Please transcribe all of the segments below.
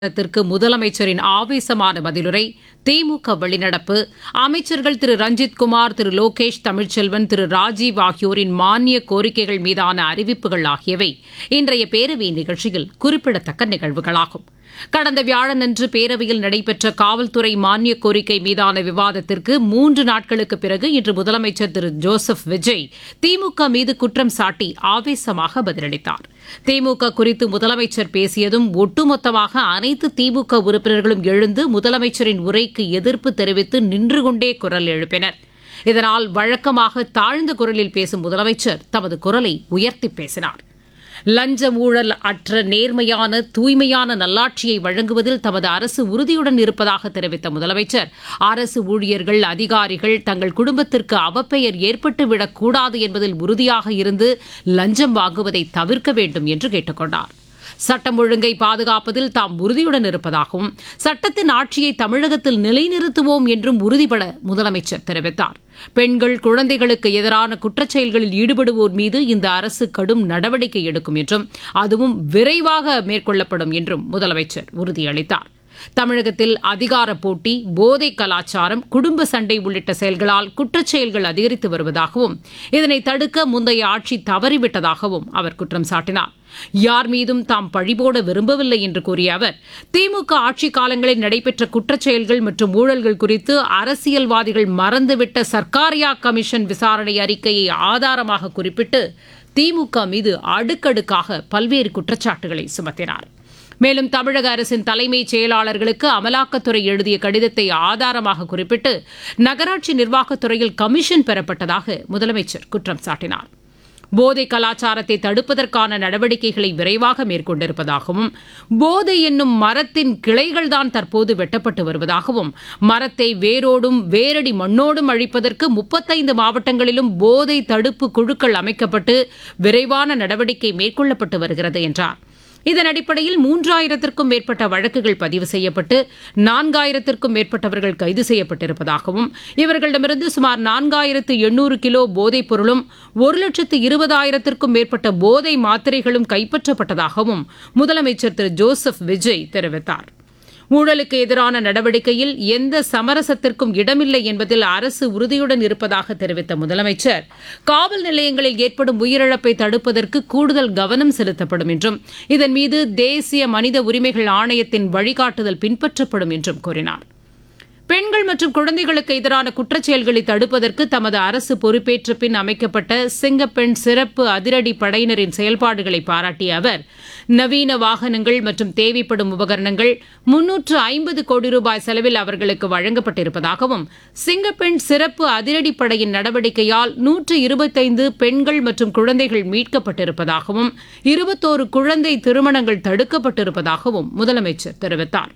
த்திற்கு முதலமைச்சரின் ஆவேசமான பதிலுரை திமுக வெளிநடப்பு அமைச்சர்கள் திரு ரஞ்சித்குமார் திரு லோகேஷ் தமிழ்ச்செல்வன் திரு ராஜீவ் ஆகியோரின் மானிய கோரிக்கைகள் மீதான அறிவிப்புகள் ஆகியவை இன்றைய பேரவை நிகழ்ச்சியில் குறிப்பிடத்தக்க நிகழ்வுகளாகும் கடந்த வியாழனன்று பேரவையில் நடைபெற்ற காவல்துறை மானிய கோரிக்கை மீதான விவாதத்திற்கு மூன்று நாட்களுக்கு பிறகு இன்று முதலமைச்சர் திரு ஜோசப் விஜய் திமுக மீது குற்றம் சாட்டி ஆவேசமாக பதிலளித்தார் திமுக குறித்து முதலமைச்சர் பேசியதும் ஒட்டுமொத்தமாக அனைத்து திமுக உறுப்பினர்களும் எழுந்து முதலமைச்சரின் உரைக்கு எதிர்ப்பு தெரிவித்து நின்று கொண்டே குரல் எழுப்பினர் இதனால் வழக்கமாக தாழ்ந்த குரலில் பேசும் முதலமைச்சர் தமது குரலை உயர்த்தி பேசினார் லஞ்ச ஊழல் அற்ற நேர்மையான தூய்மையான நல்லாட்சியை வழங்குவதில் தமது அரசு உறுதியுடன் இருப்பதாக தெரிவித்த முதலமைச்சர் அரசு ஊழியர்கள் அதிகாரிகள் தங்கள் குடும்பத்திற்கு அவப்பெயர் ஏற்பட்டுவிடக் கூடாது என்பதில் உறுதியாக இருந்து லஞ்சம் வாங்குவதை தவிர்க்க வேண்டும் என்று கேட்டுக் கொண்டார் சட்டம் ஒழுங்கை பாதுகாப்பதில் தாம் உறுதியுடன் இருப்பதாகவும் சட்டத்தின் ஆட்சியை தமிழகத்தில் நிலைநிறுத்துவோம் என்றும் உறுதிபட முதலமைச்சர் தெரிவித்தார் பெண்கள் குழந்தைகளுக்கு எதிரான குற்றச்செயல்களில் ஈடுபடுவோர் மீது இந்த அரசு கடும் நடவடிக்கை எடுக்கும் என்றும் அதுவும் விரைவாக மேற்கொள்ளப்படும் என்றும் முதலமைச்சர் உறுதியளித்தார் தமிழகத்தில் அதிகார போட்டி போதை கலாச்சாரம் குடும்ப சண்டை உள்ளிட்ட செயல்களால் குற்றச்செயல்கள் அதிகரித்து வருவதாகவும் இதனை தடுக்க முந்தைய ஆட்சி தவறிவிட்டதாகவும் அவர் குற்றம் சாட்டினார் யார் மீதும் தாம் பழிபோட விரும்பவில்லை என்று கூறிய அவர் திமுக ஆட்சி காலங்களில் நடைபெற்ற குற்றச்செயல்கள் மற்றும் ஊழல்கள் குறித்து அரசியல்வாதிகள் மறந்துவிட்ட சர்க்காரியா கமிஷன் விசாரணை அறிக்கையை ஆதாரமாக குறிப்பிட்டு திமுக மீது அடுக்கடுக்காக பல்வேறு குற்றச்சாட்டுகளை சுமத்தினார் மேலும் தமிழக அரசின் தலைமைச் செயலாளர்களுக்கு அமலாக்கத்துறை எழுதிய கடிதத்தை ஆதாரமாக குறிப்பிட்டு நகராட்சி நிர்வாகத்துறையில் கமிஷன் பெறப்பட்டதாக முதலமைச்சர் குற்றம் சாட்டினார் போதை கலாச்சாரத்தை தடுப்பதற்கான நடவடிக்கைகளை விரைவாக மேற்கொண்டிருப்பதாகவும் போதை என்னும் மரத்தின் கிளைகள்தான் தற்போது வெட்டப்பட்டு வருவதாகவும் மரத்தை வேரோடும் வேரடி மண்ணோடும் அழிப்பதற்கு முப்பத்தைந்து மாவட்டங்களிலும் போதை தடுப்பு குழுக்கள் அமைக்கப்பட்டு விரைவான நடவடிக்கை மேற்கொள்ளப்பட்டு வருகிறது என்றார் இதன் அடிப்படையில் மூன்றாயிரத்திற்கும் மேற்பட்ட வழக்குகள் பதிவு செய்யப்பட்டு நான்காயிரத்திற்கும் மேற்பட்டவர்கள் கைது செய்யப்பட்டிருப்பதாகவும் இவர்களிடமிருந்து சுமார் நான்காயிரத்து எண்ணூறு கிலோ போதைப் பொருளும் ஒரு லட்சத்து இருபதாயிரத்திற்கும் மேற்பட்ட போதை மாத்திரைகளும் கைப்பற்றப்பட்டதாகவும் முதலமைச்சர் திரு ஜோசப் விஜய் தெரிவித்தார் ஊழலுக்கு எதிரான நடவடிக்கையில் எந்த சமரசத்திற்கும் இடமில்லை என்பதில் அரசு உறுதியுடன் இருப்பதாக தெரிவித்த முதலமைச்சர் காவல் நிலையங்களில் ஏற்படும் உயிரிழப்பை தடுப்பதற்கு கூடுதல் கவனம் செலுத்தப்படும் என்றும் இதன் மீது தேசிய மனித உரிமைகள் ஆணையத்தின் வழிகாட்டுதல் பின்பற்றப்படும் என்றும் கூறினார் பெண்கள் மற்றும் குழந்தைகளுக்கு எதிரான குற்றச்செயல்களை தடுப்பதற்கு தமது அரசு பொறுப்பேற்ற பின் அமைக்கப்பட்ட சிங்கப்பெண் சிறப்பு அதிரடி படையினரின் செயல்பாடுகளை பாராட்டிய அவர் நவீன வாகனங்கள் மற்றும் தேவைப்படும் உபகரணங்கள் முன்னூற்று ஐம்பது கோடி ரூபாய் செலவில் அவர்களுக்கு வழங்கப்பட்டிருப்பதாகவும் சிங்கப்பெண் சிறப்பு அதிரடி படையின் நடவடிக்கையால் நூற்று இருபத்தைந்து பெண்கள் மற்றும் குழந்தைகள் மீட்கப்பட்டிருப்பதாகவும் இருபத்தோரு குழந்தை திருமணங்கள் தடுக்கப்பட்டிருப்பதாகவும் முதலமைச்சர் தெரிவித்தார்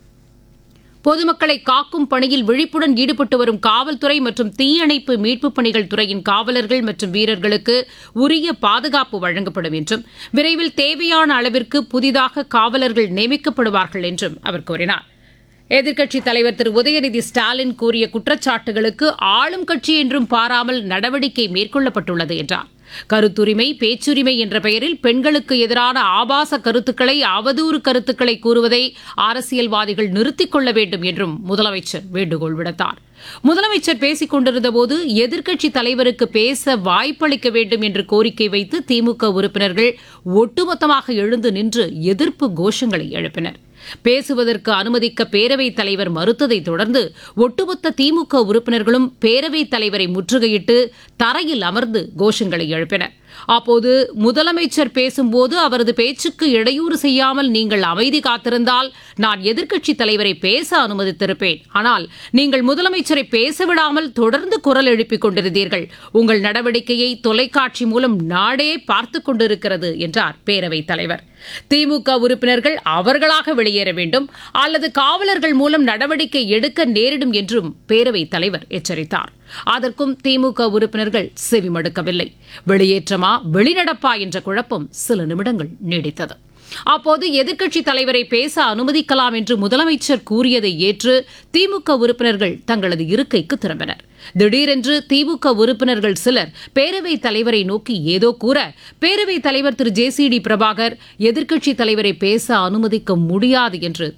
பொதுமக்களை காக்கும் பணியில் விழிப்புடன் ஈடுபட்டு வரும் காவல்துறை மற்றும் தீயணைப்பு மீட்புப் பணிகள் துறையின் காவலர்கள் மற்றும் வீரர்களுக்கு உரிய பாதுகாப்பு வழங்கப்படும் என்றும் விரைவில் தேவையான அளவிற்கு புதிதாக காவலர்கள் நியமிக்கப்படுவார்கள் என்றும் அவர் கூறினார் எதிர்க்கட்சித் தலைவர் திரு உதயநிதி ஸ்டாலின் கூறிய குற்றச்சாட்டுகளுக்கு ஆளும் கட்சி என்றும் பாராமல் நடவடிக்கை மேற்கொள்ளப்பட்டுள்ளது என்றார் கருத்துரிமை பேச்சுரிமை என்ற பெயரில் பெண்களுக்கு எதிரான ஆபாச கருத்துக்களை அவதூறு கருத்துக்களை கூறுவதை அரசியல்வாதிகள் நிறுத்திக் கொள்ள வேண்டும் என்றும் முதலமைச்சர் வேண்டுகோள் விடுத்தார் முதலமைச்சர் பேசிக் கொண்டிருந்தபோது எதிர்க்கட்சித் தலைவருக்கு பேச வாய்ப்பளிக்க வேண்டும் என்று கோரிக்கை வைத்து திமுக உறுப்பினர்கள் ஒட்டுமொத்தமாக எழுந்து நின்று எதிர்ப்பு கோஷங்களை எழுப்பினர் பேசுவதற்கு அனுமதிக்க பேரவைத் தலைவர் மறுத்ததை தொடர்ந்து ஒட்டுமொத்த திமுக உறுப்பினர்களும் பேரவைத் தலைவரை முற்றுகையிட்டு தரையில் அமர்ந்து கோஷங்களை எழுப்பினர் அப்போது முதலமைச்சர் பேசும்போது அவரது பேச்சுக்கு இடையூறு செய்யாமல் நீங்கள் அமைதி காத்திருந்தால் நான் எதிர்க்கட்சித் தலைவரை பேச அனுமதித்திருப்பேன் ஆனால் நீங்கள் முதலமைச்சரை பேசவிடாமல் தொடர்ந்து குரல் எழுப்பிக் கொண்டிருந்தீர்கள் உங்கள் நடவடிக்கையை தொலைக்காட்சி மூலம் நாடே பார்த்துக் கொண்டிருக்கிறது என்றார் பேரவைத் தலைவர் திமுக உறுப்பினர்கள் அவர்களாக வெளியேற வேண்டும் அல்லது காவலர்கள் மூலம் நடவடிக்கை எடுக்க நேரிடும் என்றும் பேரவைத் தலைவர் எச்சரித்தார் அதற்கும் திமுக உறுப்பினர்கள் செவிமடுக்கவில்லை வெளியேற்றமா வெளிநடப்பா என்ற குழப்பம் சில நிமிடங்கள் நீடித்தது அப்போது எதிர்க்கட்சித் தலைவரை பேச அனுமதிக்கலாம் என்று முதலமைச்சர் கூறியதை ஏற்று திமுக உறுப்பினர்கள் தங்களது இருக்கைக்கு திரும்பினர் திடீரென்று திமுக உறுப்பினர்கள் சிலர் பேரவைத் தலைவரை நோக்கி ஏதோ கூற பேரவைத் தலைவர் திரு ஜே சி டி பிரபாகர் எதிர்க்கட்சித் தலைவரை பேச அனுமதிக்க முடியாது என்று